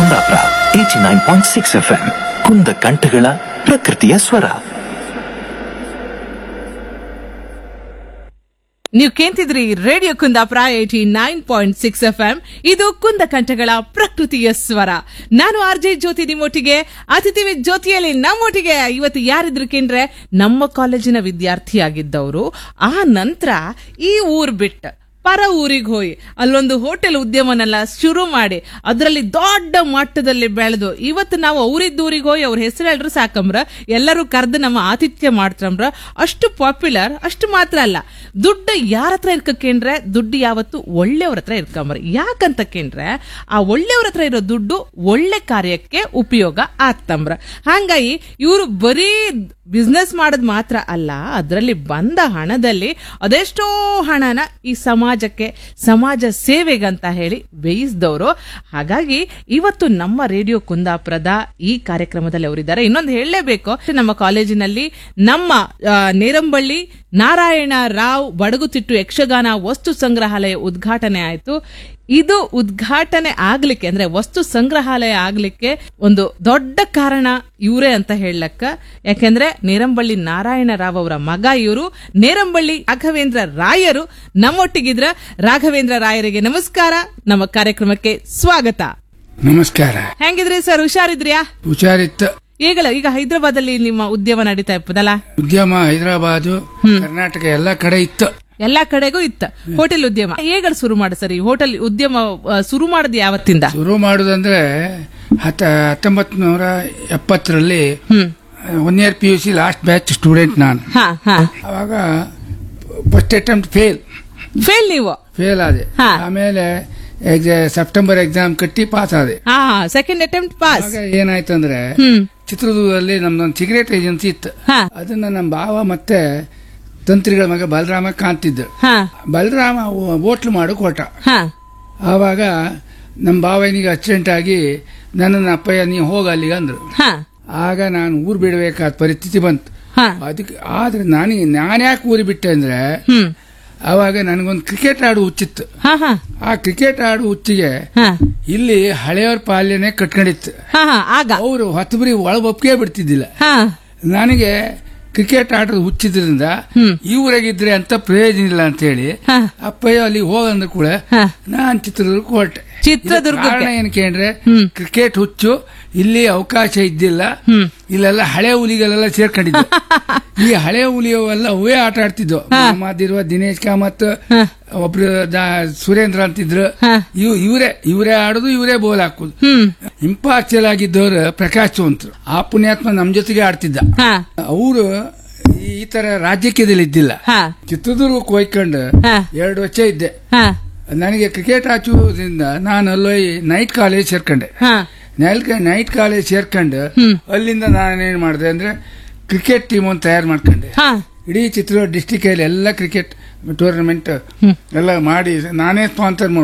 Kundapura eighty nine point six FM ಎಂ ಕುಂದ ಕಂಠಗಳ ಪ್ರಕೃತಿಯ ಸ್ವರ ನೀವು ಕೇಂತಿದ್ರಿ radio Kundapura eighty nine point six FM ಎಂ ಇದು ಕುಂದ ಕಂಠಗಳ ಪ್ರಕೃತಿಯ ಸ್ವರ ನಾನು ಆರ್ ಜೆ ಜ್ಯೋತಿ ನಿಮ್ಮೊಟ್ಟಿಗೆ ಅತಿಥಿ ವಿತ್ ಜ್ಯೋತಿಯಲ್ಲಿ ನಮ್ಮೊಟ್ಟಿಗೆ ಇವತ್ತು ಯಾರಿದ್ರು ಕೇಂದ್ರೆ ನಮ್ಮ ಕಾಲೇಜಿನ ವಿದ್ಯಾರ್ಥಿಯಾಗಿದ್ದವರು ಆ ನಂತರ ಈ ಊರ್ ಬಿಟ್ಟು ಪರ ಊರಿಗೆ ಹೋಗಿ ಅಲ್ಲೊಂದು ಹೋಟೆಲ್ ಉದ್ಯಮನೆಲ್ಲ ಶುರು ಮಾಡಿ ಅದರಲ್ಲಿ ದೊಡ್ಡ ಮಟ್ಟದಲ್ಲಿ ಬೆಳೆದು ಇವತ್ತು ನಾವು ಅವರಿದ್ದ ಊರಿಗೆ ಹೋಗಿ ಅವ್ರ ಹೆಸರು ಹೇಳ್ರು ಸಾಕಂಬ್ರ ಎಲ್ಲರೂ ಕರೆದು ನಮ್ಮ ಆತಿಥ್ಯ ಮಾಡ್ತಂಬ್ರ ಅಷ್ಟು ಪಾಪ್ಯುಲರ್ ಅಷ್ಟು ಮಾತ್ರ ಅಲ್ಲ ದುಡ್ಡು ಯಾರ ಹತ್ರ ಇರ್ಕೇಂದ್ರೆ ದುಡ್ಡು ಯಾವತ್ತು ಒಳ್ಳೆಯವ್ರ ಹತ್ರ ಇರ್ಕೊಂಬ್ರ ಯಾಕಂತ ಕೇಂದ್ರೆ ಆ ಒಳ್ಳೆಯವ್ರ ಹತ್ರ ಇರೋ ದುಡ್ಡು ಒಳ್ಳೆ ಕಾರ್ಯಕ್ಕೆ ಉಪಯೋಗ ಆಗ್ತಂಬ್ರ ಹಂಗಾಗಿ ಇವರು ಬರೀ ಬಿಸ್ನೆಸ್ ಮಾಡೋದ್ ಮಾತ್ರ ಅಲ್ಲ ಅದರಲ್ಲಿ ಬಂದ ಹಣದಲ್ಲಿ ಅದೆಷ್ಟೋ ಹಣನ ಈ ಸಮಾಜಕ್ಕೆ ಸಮಾಜ ಸೇವೆಗಂತ ಹೇಳಿ ಬೇಯಿಸಿದವರು ಹಾಗಾಗಿ ಇವತ್ತು ನಮ್ಮ ರೇಡಿಯೋ ಕುಂದಾಪುರದ ಈ ಕಾರ್ಯಕ್ರಮದಲ್ಲಿ ಅವರಿದ್ದಾರೆ ಇನ್ನೊಂದು ಹೇಳಲೇಬೇಕು ನಮ್ಮ ಕಾಲೇಜಿನಲ್ಲಿ ನಮ್ಮ ಆ, ನೇರಂಬಳ್ಳಿ ನಾರಾಯಣ ರಾವ್ ಬಡಗುತಿಟ್ಟು ಯಕ್ಷಗಾನ ವಸ್ತು ಸಂಗ್ರಹಾಲಯ ಉದ್ಘಾಟನೆ ಆಯಿತು ಇದು ಉದ್ಘಾಟನೆ ಆಗ್ಲಿಕ್ಕೆ ಅಂದ್ರೆ ವಸ್ತು ಸಂಗ್ರಹಾಲಯ ಆಗ್ಲಿಕ್ಕೆ ಒಂದು ದೊಡ್ಡ ಕಾರಣ ಇವರೇ ಅಂತ ಹೇಳಕ್ಕ ಯಾಕೆಂದ್ರೆ ನೇರಂಬಳ್ಳಿ ನಾರಾಯಣ ರಾವ್ ಅವರ ಮಗ ಇವರು ನೇರಂಬಳ್ಳಿ ರಾಘವೇಂದ್ರ ರಾಯರು ನಮ್ಮೊಟ್ಟಿಗಿದ್ರ ರಾಘವೇಂದ್ರ ರಾಯರಿಗೆ ನಮಸ್ಕಾರ ನಮ್ಮ ಕಾರ್ಯಕ್ರಮಕ್ಕೆ ಸ್ವಾಗತ ನಮಸ್ಕಾರ ಹೆಂಗಿದ್ರಿ ಸರ್ ಹುಷಾರಿದ್ರ್ಯಾ ಹುಷಾರಿತ್ತು ಈಗಲ ಈಗ ಹೈದರಾಬಾದ್ ಅಲ್ಲಿ ನಿಮ್ಮ ಉದ್ಯಮ ನಡೀತಾ ಇಪ್ಪದಲ್ಲ ಉದ್ಯಮ ಹೈದರಾಬಾದು ಕರ್ನಾಟಕ ಎಲ್ಲ ಕಡೆ ಇತ್ತು ಎಲ್ಲಾ ಕಡೆಗೂ ಇತ್ತ ಹೋಟೆಲ್ ಉದ್ಯಮ ಹೇಗಳು ಶುರು ಮಾಡಿ ಸರ್ ಈ ಹೋಟೆಲ್ ಉದ್ಯಮ ಆ, ಶುರು ಮಾಡದ್ ಯಾವತ್ತಿಂದ ಶುರು ಮಾಡುದಂದ್ರೆ ಹತ್ತ ಹತ್ತೊಂಬತ್ ನೂರ ಎಪ್ಪತ್ತರಲ್ಲಿ ಹ್ಮ್ one year P U C last batch student ನಾನು ಹಾ ಹಾ ಅವಾಗ ಫಸ್ಟ್ ಅಟೆಂಪ್ಟ್ ಫೇಲ್ ಫೇಲ್ ನೀವು ಫೇಲ್ ಆದೆ ಹಾ. ಆಮೇಲೆ ಎಕ್ಸ- ಸೆಪ್ಟೆಂಬರ್ ಎಕ್ಸಾಮ್ ಕಟ್ಟಿ ಪಾಸ್ ಆದೆ ಹಾ ಸೆಕೆಂಡ್ ಅಟೆಂಪ್ಟ್ ಪಾಸ್ ಆಗ ಏನಾಯ್ತಂದ್ರೆ ಹ್ಮ್ ಚಿತ್ರದುರ್ಗದಲ್ಲಿ ನಮ್ದೊಂದು ಸಿಗರೇಟ್ ಏಜೆನ್ಸಿ ಇತ್ತು ಹಾ ಅದನ್ನ ನಮ್ಮ ಭಾವ ಮತ್ತೆ ತಂತ್ರಿಗಳ ಮಗ ಬಲರಾಮ ಕಾಂತಿದ್ರು ಹಾ ಬಲರಾಮ ಹೋಟ್ಲು ಮಾಡು ಕೊಟ್ಟ ಹಾ ಆವಾಗ ನಮ್ಮ ಭಾವನಿಗೆ ಅರ್ಜೆಂಟ್ ಆಗಿ ನನ್ನನ್ನು ಅಪ್ಪಯ್ಯ ನೀವು ಹೋಗ ಅಲ್ಲಿಗೆ ಅಂದ್ರು ಹಾ ಆಗ ನಾನು ಊರು ಬಿಡಬೇಕಾದ ಪರಿಸ್ಥಿತಿ ಬಂತು ಹಾ ಅದಕ್ಕೆ ಆದ್ರೆ ನನಗೆ ನಾನು ಯಾಕೆ ಊರು ಬಿಟ್ಟೆ ಅಂದ್ರೆ ಹ್ಮ್ ಆವಾಗ ನನಗೊಂದು ಕ್ರಿಕೆಟ್ ಆಡು ಹುಚ್ಚಿತ್ತು ಹಾ ಹಾ ಆ ಕ್ರಿಕೆಟ್ ಆಡು ಹುಚ್ಚಿಗೆ ಹಾ ಇಲ್ಲಿ ಹಳೆಯವ್ರ ಪಾಲ್ಯನೇ ಕಟ್ಕೊಂಡಿತ್ತು ಹಾ ಹಾ ಆಗ ಅವರು ಹೊತ್ತಬರಿ ಒಳಗೆ ಒಪ್ಪಿಗೆ ಬಿಡ್ತಿದ್ದಿಲ್ಲ ಹಾ ನನಗೆ ಕ್ರಿಕೆಟ್ ಆಟದ ಹುಚ್ಚಿದ್ರಿಂದ ಹ್ಮ್. ಈ ಊರಾಗಿದ್ರೆ ಅಂತ ಪ್ರಯೋಜನ ಇಲ್ಲ ಅಂತ ಹೇಳಿ ಹಾ. ಅಪ್ಪಯ್ಯ ಅಲ್ಲಿ ಹೋಗಂದ ಕೂಡ ಹಾ. ನಾನ್ ಚಿತ್ರದುರ್ಗಕ್ಕೆ ಹೊರಟೆ ಚಿತ್ರದುರ್ಗಕ್ಕೆ? ಇದಕ್ಕೆ ಕಾರಣ ಏನು ಕೇಂದ್ರೆ ಹ್ಮ್. ಕ್ರಿಕೆಟ್ ಹುಚ್ಚು ಇಲ್ಲಿ ಅವಕಾಶ ಇದ್ದಿಲ್ಲ ಹ್ಮ್. ಇಲ್ಲೆಲ್ಲ ಹಳೆ ಹುಲಿಗಳೆಲ್ಲ ಸೇರ್ಕೊಂಡಿದ್ದು ಈ ಹಳೆ ಹುಲಿಯವೆಲ್ಲ ಅವೇ ಆಟ ಆಡ್ತಿದ್ವು ನಮ್ಮದಿರುವ ದಿನೇಶ್ ಕಾಮತ್ ಹಾ. ಒಬ್ರು ದಾ- ಸುರೇಂದ್ರ ಅಂತಿದ್ರು ಹಾ. ಇವ್ ಇವರೇ ಇವರೇ ಆಡುದು ಇವರೇ ಬೋಲ್ ಹಾಕುದು ಹ್ಮ್ ಇಂಪಾರ್ಚಲ್ ಆಗಿದ್ದವರು ಪ್ರಕಾಶ್ ಚೌಂತ್ರು ಆ ಪುಣ್ಯಾತ್ಮ ನಮ್ ಜೊತೆಗೆ ಆಡ್ತಿದ್ದ ಹಾ ಅವರು ಈ ತರ ರಾಜಕೀಯದಲ್ಲಿ ಇದ್ದಿಲ್ಲ ಹಾ ಚಿತ್ರದುರ್ಗಕ್ಕೆ ಹೋಯ್ಕೊಂಡು ಹಾ. ಎರಡು ವರ್ಷ ಇದ್ದೆ ಹಾ ನನಗೆ ಕ್ರಿಕೆಟ್ ಆಚುವುದರಿಂದ ನಾನು ಅಲ್ಲೋಯ್ ನೈಟ್ ಕಾಲೇಜ್ ಸೇರ್ಕೊಂಡೆ ಹಾ ನೈಟ್ ನೈಟ್ ಕಾಲೇಜ್ ಸೇರ್ಕೊಂಡು ಹ್ಮ್. ಅಲ್ಲಿಂದ ನಾನೇನ್ ಮಾಡಿದೆ ಅಂದ್ರೆ ಕ್ರಿಕೆಟ್ ಟೀಮ್ ಒಂದು ತಯಾರು ಮಾಡ್ಕೊಂಡೆ ಹಾ ಇಡೀ ಚಿತ್ರದುರ್ಗ ಡಿಸ್ಟಿಕ್ ಅಲ್ಲಿ ಎಲ್ಲ ಕ್ರಿಕೆಟ್ ಟೂರ್ನಮೆಂಟ್ ಎಲ್ಲ ಮಾಡಿ ನಾನೇ ಸ್ಪಾನ್ಸರ್